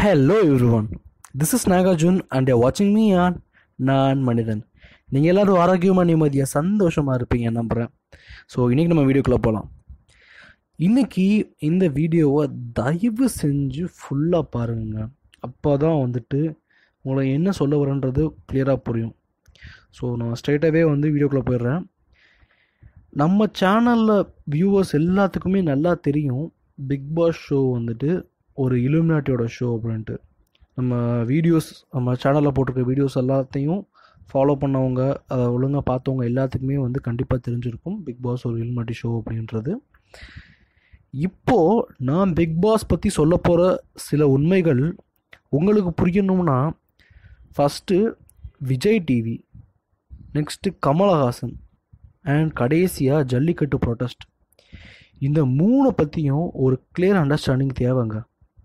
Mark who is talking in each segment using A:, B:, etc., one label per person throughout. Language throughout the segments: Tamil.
A: hello everyone this is Nagarjun and you வாட்சிங் மீ ஆன் நான் மனிதன் நீங்கள் எல்லாரும் ஆரோக்கியமாக நிம்மதியாக சந்தோஷமாக இருப்பீங்க நம்புகிறேன் ஸோ இன்றைக்கி நம்ம வீடியோக்குள்ளே போகலாம் இன்றைக்கி இந்த வீடியோவை தயவு செஞ்சு ஃபுல்லாக பாருங்க அப்போ தான் வந்துட்டு உங்களை என்ன சொல்ல வரேன்றது கிளியராக புரியும் ஸோ நான் ஸ்ட்ரைட்டாகவே வந்து வீடியோக்குள்ளே போயிடுறேன் நம்ம சேனலில் வியூவர்ஸ் எல்லாத்துக்குமே நல்லா தெரியும் பிக் பாஸ் ஷோ வந்துட்டு ஒரு இலுமினாட்டியோட ஷோ அப்படின்ட்டு நம்ம வீடியோஸ் நம்ம சேனலில் போட்டிருக்க வீடியோஸ் எல்லாத்தையும் ஃபாலோ பண்ணவங்க அதை ஒழுங்காக பார்த்தவங்க எல்லாத்துக்குமே வந்து கண்டிப்பாக தெரிஞ்சிருக்கும் பிக் பாஸ் ஒரு இலுமினாட்டி ஷோ அப்படின்றது இப்போது நான் பிக் பாஸ் பற்றி சொல்ல போகிற சில உண்மைகள் உங்களுக்கு புரியணும்னா first Vijay TV next Kamal Haasan and கடைசியாக ஜல்லிக்கட்டு ப்ரொட்டஸ்ட் இந்த மூணை பற்றியும் ஒரு கிளியர் அண்டர்ஸ்டாண்டிங் தேவைங்க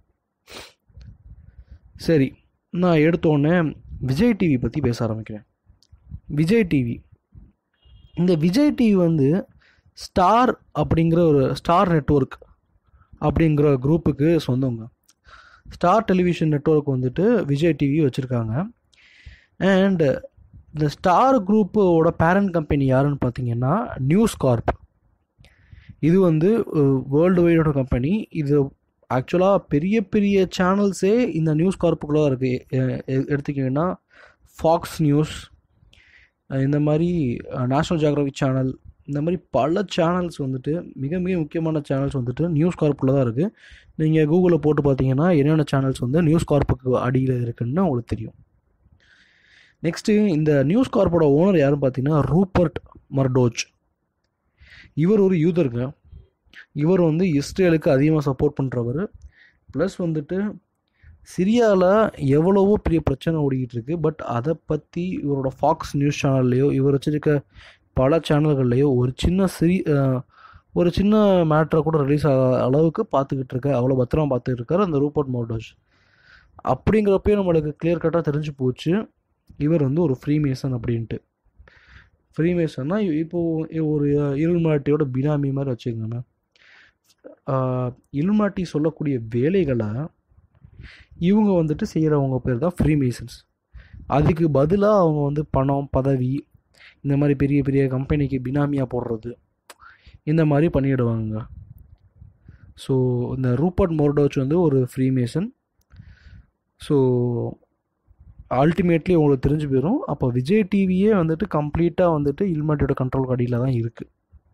A: சரி நான் எடுத்தோடனே விஜய் டிவி பற்றி பேச ஆரம்பிக்கிறேன் விஜய் டிவி இந்த விஜய் டிவி வந்து ஸ்டார் அப்படிங்கிற ஒரு ஸ்டார் நெட்வொர்க் அப்படிங்கிற குரூப்புக்கு சொந்தங்க ஸ்டார் டெலிவிஷன் நெட்வொர்க் வந்துட்டு விஜய் டிவி வச்சுருக்காங்க அண்ட் இந்த ஸ்டார் குரூப்போட பேரண்ட் கம்பெனி யாருன்னு பார்த்தீங்கன்னா நியூஸ் கார்ப் இது வந்து வேர்ல்டு வைடோட கம்பெனி இது ஆக்சுவலாக பெரிய பெரிய சேனல்ஸே இந்த நியூஸ் கார்ப்புக்குள்ளே இருக்குது எடுத்துக்கிட்டிங்கன்னா ஃபாக்ஸ் நியூஸ் இந்த மாதிரி நேஷ்னல் ஜியாகிரபிக் சேனல் இந்த மாதிரி பல சேனல்ஸ் வந்துட்டு மிக மிக முக்கியமான சேனல்ஸ் வந்துட்டு நியூஸ் கார்ப்புக்குள்ளே தான் இருக்குது நீங்கள் கூகுளில் போட்டு பார்த்தீங்கன்னா என்னென்ன சேனல்ஸ் வந்து நியூஸ் கார்ப்புக்கு அடியில் இருக்குன்னு உங்களுக்கு தெரியும் நெக்ஸ்ட்டு இந்த நியூஸ் கார்ப்போட ஓனர் யாருன்னு பார்த்தீங்கன்னா ரூப்பர்ட் மர்டோச் இவர் ஒரு யூதருங்க இவர் வந்து இஸ்ரேலுக்கு அதிகமாக சப்போர்ட் பண்ணுறவர் ப்ளஸ் வந்துட்டு சிரியாவில் எவ்வளவோ பெரிய பிரச்சனை ஓடிக்கிட்டு இருக்கு பட் அதை பற்றி இவரோட ஃபாக்ஸ் நியூஸ் சேனல்லையோ இவர் வச்சிருக்க பல சேனல்கள்லையோ ஒரு சின்ன சிரி ஒரு சின்ன மேட்ரை கூட ரிலீஸ் ஆக அளவுக்கு பார்த்துக்கிட்டு இருக்க அவ்வளோ பத்திரமா பார்த்துக்கிட்டு இருக்காரு அந்த ரூபர்ட் மோட்டோஸ் அப்படிங்கிறப்பே நம்மளுக்கு கிளியர் கட்டாக தெரிஞ்சு போச்சு இவர் வந்து ஒரு ஃப்ரீ மேசன் அப்படின்ட்டு ஃப்ரீ மேசன்னா இப்போது ஒரு இருள்மாட்டியோட பினாமி மாதிரி வச்சுக்கோங்க இலுமாட்டி சொல்லக்கூடிய வேலைகளை இவங்க வந்துட்டு செய்கிறவங்க பேர் தான் ஃப்ரீ மேசன்ஸ் அதுக்கு பதிலாக அவங்க வந்து பணம் பதவி இந்த மாதிரி பெரிய பெரிய கம்பெனிக்கு பினாமியாக போடுறது இந்த மாதிரி பண்ணிடுவாங்க ஸோ இந்த ரூபர்ட் மோர்டோச் வந்து ஒரு ஃப்ரீ மேசன் ஸோ அல்டிமேட்லி உங்களுக்கு தெரிஞ்சு போயிடும் அப்போ விஜய் டிவியே வந்துட்டு கம்ப்ளீட்டாக வந்துட்டு இல்மாட்டியோட கண்ட்ரோல் அடியில் தான் இருக்குது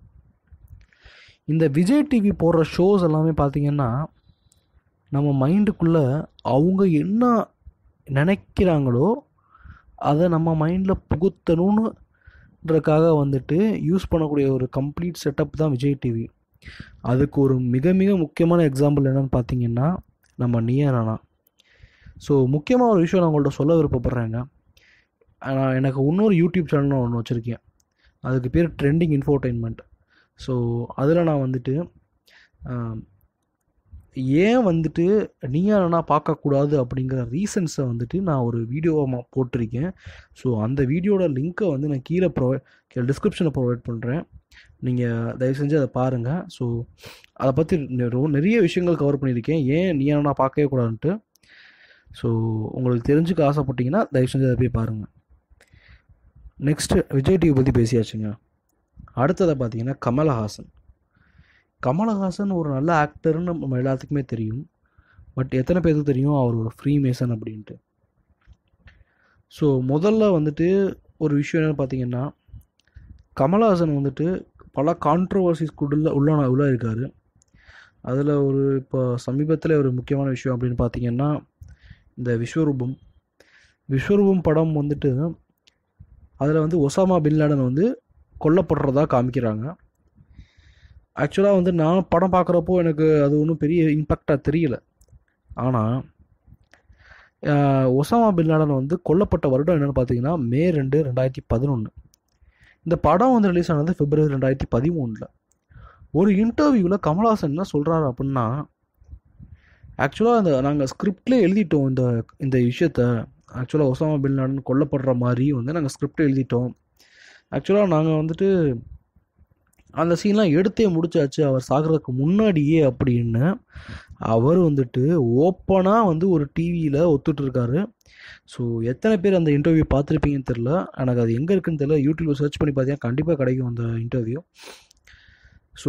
A: இந்த விஜய் டிவி போடுற ஷோஸ் எல்லாமே பார்த்திங்கன்னா நம்ம மைண்டுக்குள்ளே அவங்க என்ன நினைக்கிறாங்களோ அதை நம்ம மைண்டில் புகுத்தணுன்றதுக்காக வந்துட்டு யூஸ் பண்ணக்கூடிய ஒரு கம்ப்ளீட் செட்டப் தான் விஜய் டிவி அதுக்கு ஒரு மிக மிக முக்கியமான எக்ஸாம்பிள் என்னென்னு பார்த்தீங்கன்னா நம்ம நியரானா ஸோ முக்கியமாக ஒரு விஷயம் நான் உங்கள்கிட்ட சொல்ல விருப்பப்படுறேங்க நான் எனக்கு இன்னொரு யூடியூப் சேனல் ஒன்று வச்சுருக்கேன் அதுக்கு பேர் ட்ரெண்டிங் இன்ஃபோர்டைன்மெண்ட் ஸோ அதில் நான் வந்துட்டு ஏன் வந்துட்டு நீயா பார்க்கக்கூடாது அப்படிங்கிற ரீசன்ஸை வந்துட்டு நான் ஒரு வீடியோவை போட்டிருக்கேன் ஸோ அந்த வீடியோட லிங்க்கை வந்து நான் கீழே ப்ரொவைட் டிஸ்கிரிப்ஷனில் ப்ரொவைட் பண்ணுறேன் நீங்கள் தயவு செஞ்சு அதை பாருங்கள் ஸோ அதை பற்றி நிறைய விஷயங்கள் கவர் பண்ணியிருக்கேன் ஏன் நீயா நான் பார்க்கவே கூடாதுன்ட்டு ஸோ உங்களுக்கு தெரிஞ்சுக்க ஆசைப்பட்டீங்கன்னா தயவு செஞ்சு அதை போய் பாருங்கள் நெக்ஸ்ட்டு விஜய் டிவி பற்றி பேசியாச்சுங்க அடுத்ததை பார்த்தீங்கன்னா கமலஹாசன் கமலஹாசன் ஒரு நல்ல ஆக்டர்னு நம்ம எல்லாத்துக்குமே தெரியும் பட் எத்தனை பேருக்கு தெரியும் அவர் ஒரு ஃப்ரீ மேசன் அப்படின்ட்டு ஸோ முதல்ல வந்துட்டு ஒரு விஷயம் என்னென்னு பார்த்தீங்கன்னா கமலஹாசன் வந்துட்டு பல கான்ட்ரவர்சிஸ்க்குள்ள உள்ள உள்ள இருக்கார் அதில் ஒரு இப்போ சமீபத்தில் ஒரு முக்கியமான விஷயம் அப்படின்னு பார்த்தீங்கன்னா இந்த விஸ்வரூபம் விஸ்வரூபம் படம் வந்துட்டு அதில் வந்து ஒசாமா பின் லேடன் வந்து கொல்லப்படுறதா காமிக்கிறாங்க ஆக்சுவலாக வந்து நான் படம் பார்க்குறப்போ எனக்கு அது ஒன்றும் பெரிய இம்பேக்டாக தெரியல ஆனால் ஒசாமா பின் லேடன் வந்து கொல்லப்பட்ட வருடம் என்னென்னு பார்த்தீங்கன்னா மே ரெண்டு ரெண்டாயிரத்தி பதினொன்று இந்த படம் வந்து ரிலீஸ் ஆனது பிப்ரவரி ரெண்டாயிரத்தி பதிமூணில் ஒரு இன்டர்வியூவில் கமல்ஹாசன் என்ன சொல்கிறாரு அப்படின்னா ஆக்சுவலாக அந்த நாங்கள் ஸ்கிரிப்ட்லேயே எழுதிட்டோம் இந்த இந்த விஷயத்த ஆக்சுவலாக ஒசாமா பின் லாடன் கொல்லப்படுற மாதிரி வந்து நாங்கள் ஸ்கிரிப்ட் எழுதிட்டோம் ஆக்சுவலாக நாங்கள் வந்துட்டு அந்த சீன்லாம் எடுத்தே முடிச்சாச்சு அவர் சாகிறதுக்கு முன்னாடியே அப்படின்னு அவர் வந்துட்டு ஓப்பனாக வந்து ஒரு டிவியில் ஒத்துட்டு இருக்காரு ஸோ எத்தனை பேர் அந்த இன்டர்வியூ பார்த்துருப்பீங்கன்னு தெரில எனக்கு அது எங்கே இருக்குன்னு தெரில யூடியூப்பில் சர்ச் பண்ணி பார்த்தீங்கன்னா கண்டிப்பாக கிடைக்கும் அந்த இன்டர்வியூ ஸோ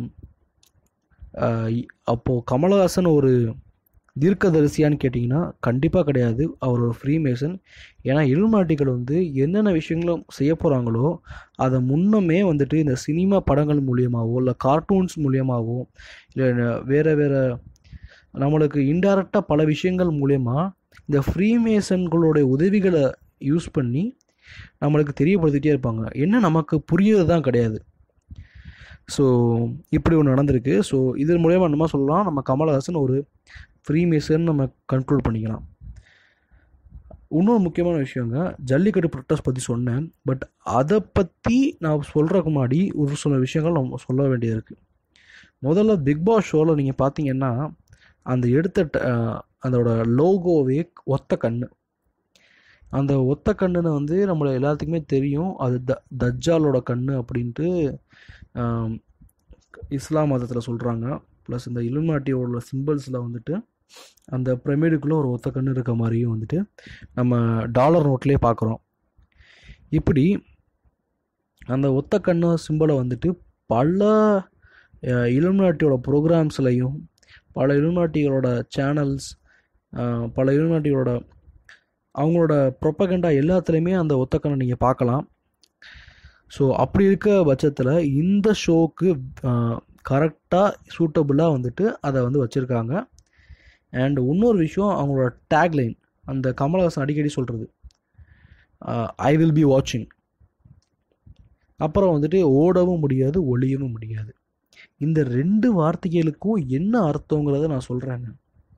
A: அப்போது கமலஹாசன் ஒரு தீர்க்கதரிசியான்னு கேட்டிங்கன்னா கண்டிப்பாக கிடையாது அவர் ஒரு ஃப்ரீ மேசன் ஏன்னா இலுமாட்டிகள் வந்து என்னென்ன விஷயங்களும் செய்ய போகிறாங்களோ அதை முன்னமே வந்துட்டு இந்த சினிமா படங்கள் மூலியமாகவோ இல்லை கார்ட்டூன்ஸ் மூலியமாகவோ இல்லை வேறு வேறு நம்மளுக்கு இன்டைரக்டாக பல விஷயங்கள் மூலயமா இந்த ஃப்ரீமேசன்களுடைய உதவிகளை யூஸ் பண்ணி நம்மளுக்கு தெரியப்படுத்திகிட்டே இருப்பாங்க என்ன நமக்கு புரியறது தான் கிடையாது ஸோ இப்படி ஒன்று நடந்திருக்கு ஸோ இதன் மூலயமா நம்ம சொல்லலாம் நம்ம கமலஹாசன் ஒரு ஃப்ரீமேசன் நம்ம கண்ட்ரோல் பண்ணிக்கலாம் இன்னொரு முக்கியமான விஷயங்க ஜல்லிக்கட்டு ப்ரொட்டஸ்ட் பற்றி சொன்னேன் பட் அதை பற்றி நான் சொல்கிறதுக்கு முன்னாடி ஒரு சில விஷயங்கள் நம்ம சொல்ல வேண்டியது இருக்குது முதல்ல பிக் பாஸ் ஷோவில் நீங்கள் பார்த்தீங்கன்னா அந்த எடுத்த அதோட லோகோவே ஒத்த கண்ணு அந்த ஒத்த கண்ணுன்னு வந்து நம்மளை எல்லாத்துக்குமே தெரியும் அது த தஜ்ஜாலோட கண்ணு அப்படின்ட்டு இஸ்லாம் மதத்தில் சொல்கிறாங்க ப்ளஸ் இந்த இலுநாட்டியோட சிம்பிள்ஸில் வந்துட்டு அந்த பிரமிடுக்குள்ளே ஒரு ஒத்த கண்ணு இருக்க மாதிரியும் வந்துட்டு நம்ம டாலர் நோட்லேயே பார்க்குறோம் இப்படி அந்த ஒத்த கண்ணு சிம்பிளை வந்துட்டு பல இலுநாட்டியோட ப்ரோக்ராம்ஸ்லையும் பல இலுநாட்டிகளோட சேனல்ஸ் பல இலுநாட்டிகளோட அவங்களோட ப்ரொப்பகண்டா எல்லாத்துலேயுமே அந்த ஒத்தக்கண்ணை நீங்கள் பார்க்கலாம் ஸோ அப்படி இருக்க பட்சத்தில் இந்த ஷோக்கு கரெக்டாக சூட்டபுளாக வந்துட்டு அதை வந்து வச்சுருக்காங்க அண்ட் இன்னொரு விஷயம் அவங்களோட டேக்லைன் அந்த கமலஹாசன் அடிக்கடி சொல்கிறது ஐ வில் பி வாட்சிங் அப்புறம் வந்துட்டு ஓடவும் முடியாது ஒளியவும் முடியாது இந்த ரெண்டு வார்த்தைகளுக்கும் என்ன அர்த்தங்கிறத நான் சொல்கிறேங்க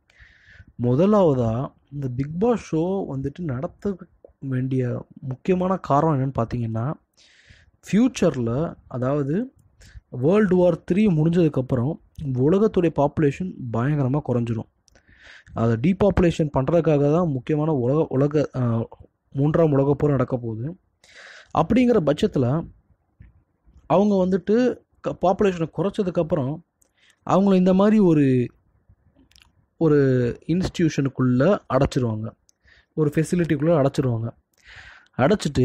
A: முதலாவதாக இந்த பிக் பாஸ் ஷோ வந்துட்டு நடத்த வேண்டிய முக்கியமான காரணம் என்னென்னு பார்த்தீங்கன்னா ஃப்யூச்சரில் அதாவது வேர்ல்டு வார் த்ரீ முடிஞ்சதுக்கப்புறம் உலகத்துடைய பாப்புலேஷன் பயங்கரமாக குறைஞ்சிரும் அதை டீபாப்புலேஷன் பண்ணுறதுக்காக தான் முக்கியமான உலக உலக மூன்றாம் உலக போர் நடக்க போகுது அப்படிங்கிற பட்சத்தில் அவங்க வந்துட்டு பாப்புலேஷனை குறைச்சதுக்கப்புறம் அவங்கள இந்த மாதிரி ஒரு ஒரு இன்ஸ்டியூஷனுக்குள்ளே அடைச்சிருவாங்க ஒரு ஃபெசிலிட்டிக்குள்ளே அடைச்சிருவாங்க அடைச்சிட்டு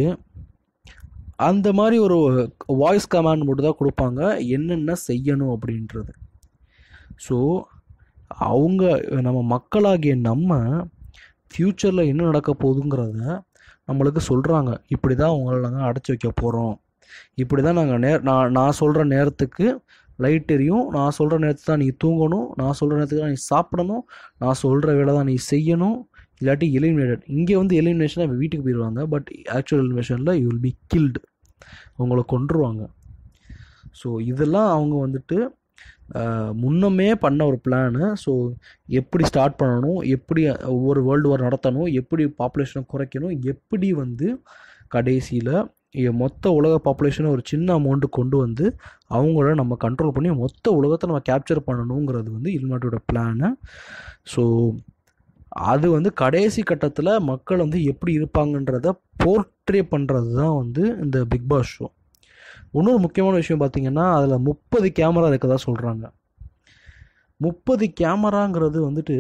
A: அந்த மாதிரி ஒரு வாய்ஸ் கமாண்ட் மட்டும் தான் கொடுப்பாங்க என்னென்ன செய்யணும் அப்படின்றது ஸோ அவங்க நம்ம மக்களாகிய நம்ம ஃப்யூச்சரில் என்ன நடக்க போகுதுங்கிறத நம்மளுக்கு சொல்கிறாங்க இப்படி தான் அவங்கள நாங்கள் அடைச்சி வைக்க போகிறோம் இப்படி தான் நாங்கள் நே நான் நான் சொல்கிற நேரத்துக்கு லைட் எரியும் நான் சொல்கிற நேரத்துக்கு தான் நீ தூங்கணும் நான் சொல்கிற நேரத்துக்கு தான் நீ சாப்பிடணும் நான் சொல்கிற வேலை தான் நீ செய்யணும் இல்லாட்டி எலிமினேட்டட் இங்கே வந்து எலிமினேஷனாக வீட்டுக்கு போயிடுவாங்க பட் ஆக்சுவல் எலிமினேஷனில் யூ வில் பி கில்டு உங்களை கொண்டுருவாங்க ஸோ இதெல்லாம் அவங்க வந்துட்டு முன்னமே பண்ண ஒரு பிளானு ஸோ எப்படி ஸ்டார்ட் பண்ணணும் எப்படி ஒவ்வொரு வேர்ல்டு வார் நடத்தணும் எப்படி பாப்புலேஷனை குறைக்கணும் எப்படி வந்து கடைசியில் மொத்த உலக பாப்புலேஷனை ஒரு சின்ன அமௌண்ட்டு கொண்டு வந்து அவங்கள நம்ம கண்ட்ரோல் பண்ணி மொத்த உலகத்தை நம்ம கேப்சர் பண்ணணுங்கிறது வந்து இல்மாட்டோட பிளானு ஸோ அது வந்து கடைசி கட்டத்தில் மக்கள் வந்து எப்படி இருப்பாங்கன்றத போர்ட்ரே பண்ணுறது தான் வந்து இந்த பிக் பாஸ் ஷோ இன்னொரு முக்கியமான விஷயம் பார்த்தீங்கன்னா அதில் முப்பது கேமரா இருக்கதா சொல்கிறாங்க முப்பது கேமராங்கிறது வந்துட்டு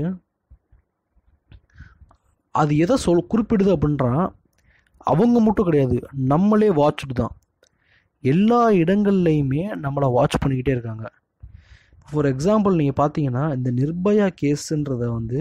A: அது எதை சொல் குறிப்பிடுது அப்படின்றா அவங்க மட்டும் கிடையாது நம்மளே வாட்ச்டு தான் எல்லா இடங்கள்லையுமே நம்மளை வாட்ச் பண்ணிக்கிட்டே இருக்காங்க ஃபார் எக்ஸாம்பிள் நீங்கள் பார்த்தீங்கன்னா இந்த நிர்பயா கேஸுன்றதை வந்து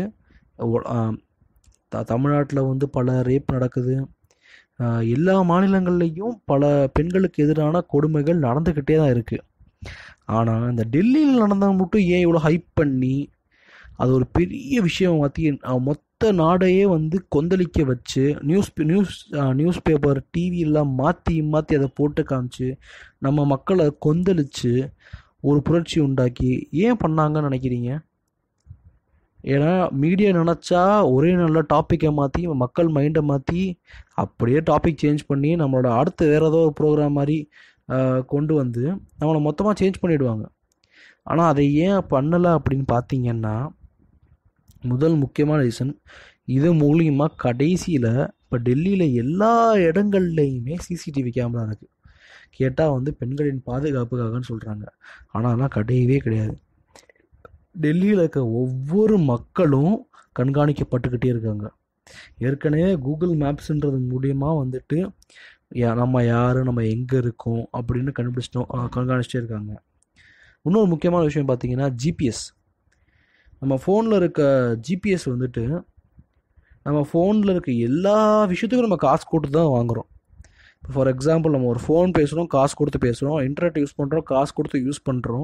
A: த தமிழ்நாட்டில் வந்து பல ரேப் நடக்குது எல்லா மாநிலங்கள்லேயும் பல பெண்களுக்கு எதிரான கொடுமைகள் நடந்துக்கிட்டே தான் இருக்குது ஆனால் இந்த டெல்லியில் நடந்தவங்க மட்டும் ஏன் இவ்வளோ ஹைப் பண்ணி அது ஒரு பெரிய விஷயம் மாற்றி மொத்த நாடையே வந்து கொந்தளிக்க வச்சு நியூஸ் நியூஸ் நியூஸ் பேப்பர் டிவியெல்லாம் மாற்றி மாற்றி அதை போட்டு காமிச்சு நம்ம மக்களை கொந்தளிச்சு ஒரு புரட்சி உண்டாக்கி ஏன் பண்ணாங்கன்னு நினைக்கிறீங்க ஏன்னா மீடியா நினச்சா ஒரே நல்ல டாப்பிக்கை மாற்றி மக்கள் மைண்டை மாற்றி அப்படியே டாபிக் சேஞ்ச் பண்ணி நம்மளோட அடுத்த வேறு ஏதோ ஒரு ப்ரோக்ராம் மாதிரி கொண்டு வந்து நம்மளை மொத்தமாக சேஞ்ச் பண்ணிவிடுவாங்க ஆனால் அதை ஏன் பண்ணலை அப்படின்னு பார்த்தீங்கன்னா முதல் முக்கியமான ரீசன் இது மூலியமாக கடைசியில் இப்போ டெல்லியில் எல்லா இடங்கள்லையுமே சிசிடிவி கேமரா இருக்குது கேட்டால் வந்து பெண்களின் பாதுகாப்புக்காகன்னு சொல்கிறாங்க ஆனால் அதெல்லாம் கிடையவே கிடையாது டெல்லியில் இருக்க ஒவ்வொரு மக்களும் கண்காணிக்கப்பட்டுக்கிட்டே இருக்காங்க ஏற்கனவே கூகுள் மேப்ஸ்ன்றது மூலியமா வந்துட்டு யா- நம்ம யார் நம்ம எங்கே இருக்கோம் அப்படின்னு கண்டுபிடிச்சிட்டோம் அஹ் கண்காணிச்சிட்டே இருக்காங்க இன்னொரு முக்கியமான விஷயம் பார்த்தீங்கன்னா ஜிபிஎஸ் நம்ம ஃபோனில் இருக்க ஜிபிஎஸ் வந்துட்டு நம்ம ஃபோனில் இருக்க எல்லா விஷயத்துக்கும் நம்ம காசு கொடுத்து தான் வாங்குகிறோம் இப்போ ஃபார் எக்ஸாம்பிள் நம்ம ஒரு ஃபோன் பேசுகிறோம் காசு கொடுத்து பேசுகிறோம் இன்டர்நெட் யூஸ் பண்ணுறோம் காசு கொடுத்து யூஸ் பண்ணுறோம்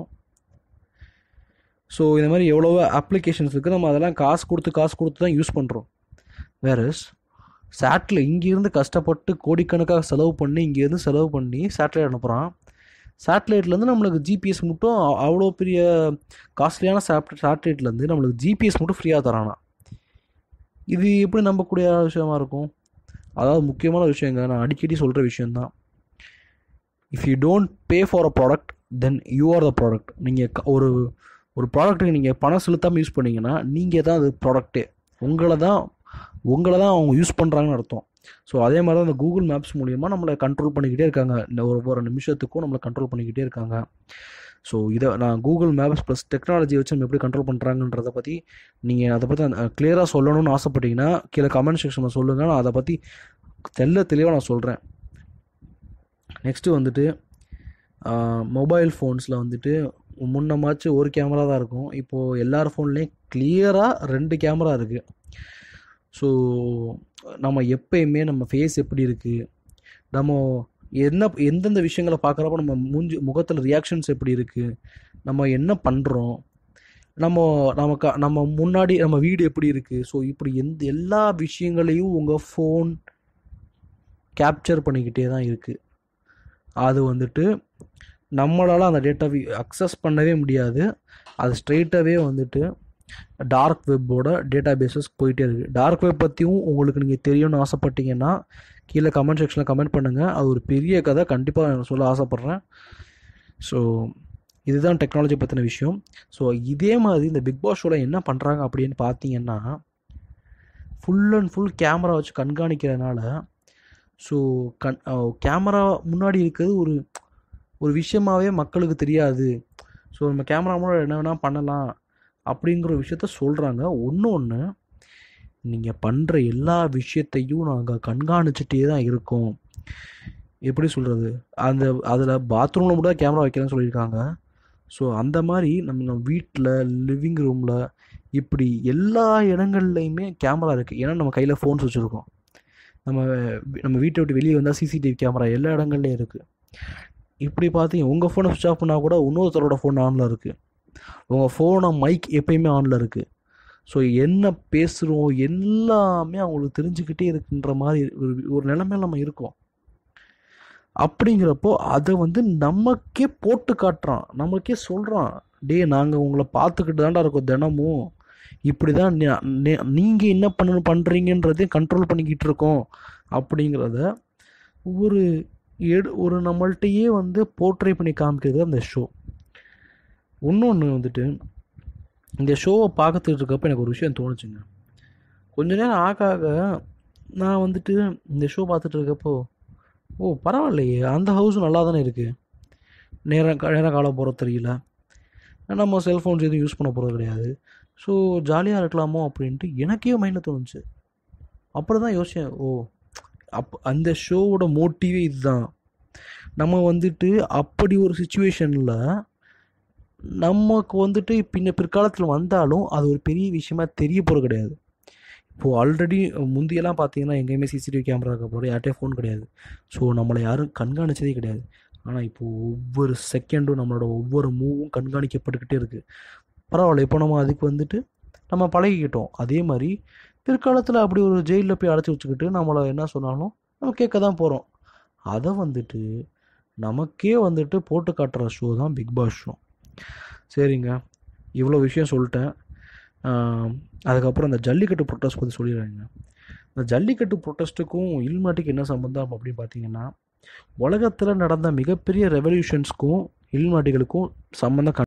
A: ஸோ இந்த மாதிரி எவ்வளவோ அப்ளிகேஷன்ஸ் இருக்குது நம்ம அதெல்லாம் காசு கொடுத்து காசு கொடுத்து தான் யூஸ் பண்ணுறோம் வேறஸ் சேட்டில் இங்கேருந்து கஷ்டப்பட்டு கோடிக்கணக்காக செலவு பண்ணி இங்கேருந்து செலவு பண்ணி சேட்டலைட் அனுப்புகிறான் சேட்டலைட்லேருந்து நம்மளுக்கு ஜிபிஎஸ் மட்டும் அ- அவ்வளோ பெரிய காஸ்ட்லியான சேட் சேட்டலைட்லேருந்து நம்மளுக்கு ஜிபிஎஸ் மட்டும் ஃப்ரீயாக தரானா இது எப்படி நம்பக்கூடிய விஷயமா இருக்கும் அதாவது முக்கியமான விஷயங்க நான் அடிக்கடி சொல்கிற விஷயந்தான் if you don't pay for a product then you are the product நீங்கள் ஒரு ஒரு ப்ராடக்ட்டுக்கு நீங்கள் பணம் செலுத்தாமல் யூஸ் பண்ணீங்கன்னா நீங்கள் தான் அது ப்ராடக்ட்டே உங்களை தான் உங்களை தான் அவங்க யூஸ் பண்ணுறாங்கன்னு அர்த்தம் ஸோ அதே மாதிரி தான் இந்த கூகுள் மேப்ஸ் மூலியமாக நம்மளை கண்ட்ரோல் பண்ணிக்கிட்டே இருக்காங்க இந்த ஒரு ஒரு நிமிஷத்துக்கும் நம்மளை கண்ட்ரோல் பண்ணிக்கிட்டே இருக்காங்க ஸோ இதை நான் கூகுள் மேப்ஸ் ப்ளஸ் டெக்னாலஜி வச்சு நம்ம எப்படி கண்ட்ரோல் பண்ணுறாங்கன்றதை பற்றி நீங்கள் அதை பற்றி கிளியராக சொல்லணும்னு ஆசைப்பட்டீங்கன்னா கீழே கமெண்ட் செக்ஷனில் சொல்லுங்கள் நான் அதை பற்றி தெல்ல தெளிவாக நான் சொல்கிறேன் நெக்ஸ்ட்டு வந்துட்டு மொபைல் ஃபோன்ஸில் வந்துட்டு முன்னமாச்சு ஒரு கேமரா தான் இருக்கும் இப்போது எல்லார் ஃபோன்லேயும் கிளியராக ரெண்டு கேமரா இருக்குது ஸோ நம்ம எப்பயுமே நம்ம ஃபேஸ் எப்படி இருக்குது நம்ம என்ன எந்தெந்த விஷயங்களை பார்க்குறப்ப நம்ம மூஞ்சி முகத்தில் ரியாக்ஷன்ஸ் எப்படி இருக்குது நம்ம என்ன பண்ணுறோம் நம்ம நமக்கு நம்ம முன்னாடி நம்ம வீடு எப்படி இருக்குது ஸோ இப்படி எந்த எல்லா விஷயங்களையும் உங்கள் ஃபோன் கேப்சர் பண்ணிக்கிட்டே தான் இருக்குது அது வந்துட்டு நம்மளால் அந்த டேட்டாவை அக்சஸ் பண்ணவே முடியாது அது ஸ்ட்ரெயிட்டாகவே வந்துட்டு டார்க் வெப்போட டேட்டா பேஸஸ் போயிட்டே இருக்குது டார்க் வெப் பற்றியும் உங்களுக்கு நீங்கள் தெரியணும்னு ஆசைப்பட்டீங்கன்னா கீழே கமெண்ட் செக்ஷனில் கமெண்ட் பண்ணுங்கள் அது ஒரு பெரிய கதை கண்டிப்பாக நான் சொல்ல ஆசைப்பட்றேன் ஸோ இதுதான் டெக்னாலஜி பற்றின விஷயம் ஸோ இதே மாதிரி இந்த பிக் பாஸ் ஷோவில் என்ன பண்ணுறாங்க அப்படின்னு பார்த்தீங்கன்னா ஃபுல் அண்ட் ஃபுல் கேமரா வச்சு கண்காணிக்கிறதுனால ஸோ கண் கேமரா முன்னாடி இருக்கிறது ஒரு ஒரு விஷயமாவே மக்களுக்கு தெரியாது ஸோ நம்ம கேமரா மூலம் என்ன வேணால் பண்ணலாம் அப்படிங்கிற ஒரு விஷயத்த சொல்கிறாங்க ஒன்று ஒன்று நீங்கள் பண்ணுற எல்லா விஷயத்தையும் நாங்கள் கண்காணிச்சிட்டே தான் இருக்கோம் எப்படி சொல்கிறது அந்த அதில் பாத்ரூமில் கூட கேமரா வைக்கிறேன்னு சொல்லியிருக்காங்க ஸோ அந்த மாதிரி நம்ம நம்ம வீட்டில் லிவிங் ரூமில் இப்படி எல்லா இடங்கள்லையுமே கேமரா இருக்குது ஏன்னா நம்ம கையில் ஃபோன்ஸ் வச்சுருக்கோம் நம்ம நம்ம வீட்டை விட்டு வெளியே வந்தால் சிசிடிவி கேமரா எல்லா இடங்கள்லையும் இருக்குது இப்படி பார்த்தீங்க உங்கள் ஃபோனை சுவிச் ஆஃப் பண்ணால் கூட இன்னொருத்தரோட ஃபோன் ஆனில் இருக்குது உங்கள் ஃபோனை மைக் எப்பயுமே ஆனில் இருக்குது ஸோ என்ன பேசுகிறோம் எல்லாமே அவங்களுக்கு தெரிஞ்சுக்கிட்டே இருக்குன்ற மாதிரி ஒரு ஒரு நிலைமையில நம்ம இருக்கோம் அப்படிங்கிறப்போ அதை வந்து நமக்கே போட்டு காட்டுறான் நமக்கே சொல்கிறான் டே நாங்கள் உங்களை பார்த்துக்கிட்டு தான்டா இருக்கோம் தினமும் இப்படி தான் நீங்கள் என்ன பண்ண பண்ணுறீங்கன்றதையும் கண்ட்ரோல் பண்ணிக்கிட்டு இருக்கோம் அப்படிங்கிறத ஒரு எடு ஒரு நம்மள்ட்டையே வந்து போர்ட்ரே பண்ணி காமிக்கிறது அந்த ஷோ இன்னொன்று வந்துட்டு இந்த ஷோவை பார்த்துட்டு இருக்கப்போ எனக்கு ஒரு விஷயம் தோணுச்சுங்க கொஞ்ச நேரம் ஆக ஆக நான் வந்துட்டு இந்த ஷோ பார்த்துட்டு இருக்கப்போ ஓ பரவாயில்லையே அந்த ஹவுஸும் நல்லா தானே இருக்குது நேரம் கா- நேரம் காலம் போகிறது தெரியல நம்ம செல்ஃபோன்ஸ் எதுவும் யூஸ் பண்ண போகிறது கிடையாது ஸோ ஜாலியாக இருக்கலாமோ அப்படின்ட்டு எனக்கே மைண்டில் தோணுச்சு அப்புறம் தான் யோசிச்சேன் ஓ அப் அந்த ஷோவோட மோட்டிவே இதுதான் நம்ம வந்துட்டு அப்படி ஒரு சுச்சுவேஷனில் நமக்கு வந்துட்டு பின்ன பிற்காலத்தில் வந்தாலும் அது ஒரு பெரிய விஷயமா தெரிய போகிறது கிடையாது இப்போது ஆல்ரெடி முந்தியெல்லாம் பார்த்தீங்கன்னா எங்கேயுமே சிசிடிவி கேமரா இருக்க போகிற யார்கிட்டயும் ஃபோன் கிடையாது ஸோ நம்மளை யாரும் கண்காணிச்சதே கிடையாது ஆனால் இப்போது ஒவ்வொரு செகண்டும் நம்மளோட ஒவ்வொரு மூவும் கண்காணிக்கப்பட்டுக்கிட்டே இருக்குது பரவாயில்ல இப்போ நம்ம அதுக்கு வந்துட்டு நம்ம பழகிக்கிட்டோம் அதே மாதிரி பிற்காலத்தில் அப்படி ஒரு ஜெயிலில் போய் அடைச்சி வச்சுக்கிட்டு நம்மளை என்ன சொன்னாலும் நம்ம கேட்க தான் போகிறோம் அதை வந்துட்டு நமக்கே வந்துட்டு போட்டு காட்டுற ஷோ தான் பிக் பாஸ் ஷோ சரிங்க இவ்வளோ விஷயம் சொல்லிட்டேன் ஆம், அதுக்கப்புறம் இந்த ஜல்லிக்கட்டு ப்ரொட்டஸ்ட் பற்றி சொல்லிடுறேங்க இந்த ஜல்லிக்கட்டு ப்ரொட்டஸ்ட்டுக்கும் இல்மாட்டிக்கு என்ன சம்மந்தம் அப்படின்னு பார்த்தீங்கன்னா உலகத்தில் நடந்த மிகப்பெரிய ரெவல்யூஷன்ஸ்க்கும் இல்மாட்டிகளுக்கும் சம்மந்தம்